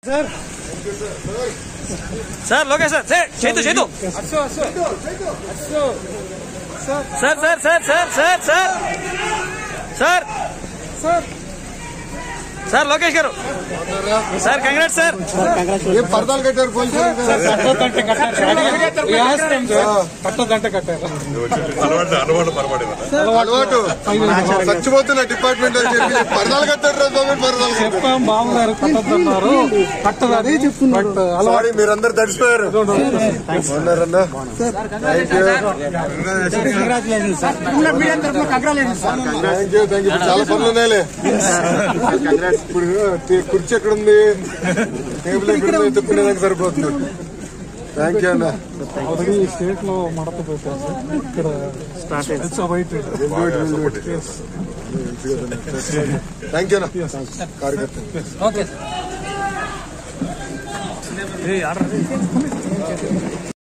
Sir Lokesh sir sir చేతు చేతు sir sir sir sir sir sir sir sir Lokesh garu sir congrat sir ఏం పరదాలు కట్టారు పోలీసులు అలవాటు అలవాటు పొరపాటు అలవాటు చచ్చిపోతున్న డిపార్ట్మెంట్ అని చెప్పి పరదాలు కట్టారు రా స్వామి, పరదాలు కట్టారు. బావగారు కట్టద్దన్నారు కట్టదని బట్ సారీ మీరందరూ తడిసిపోయారు ఉన్నారన్నా thank you thank you thank you చాలా పనులు ఉన్నాయిలే ఇప్పుడు తే- కుర్చీ ఎక్కడ ఉంది టేబుల్ ఎక్కడ ఉంది ఎత్తుకునేదానికి సరిపోతుంది థ్యాంక్ యూ అన్న ఆల్రెడీ స్టేట్ లో మడత పెట్టారు సార్. ఇక్కడ ఇట్స్ అవైటెడ్ థ్యాంక్ యూ అన్న కార్యకర్త ఓకే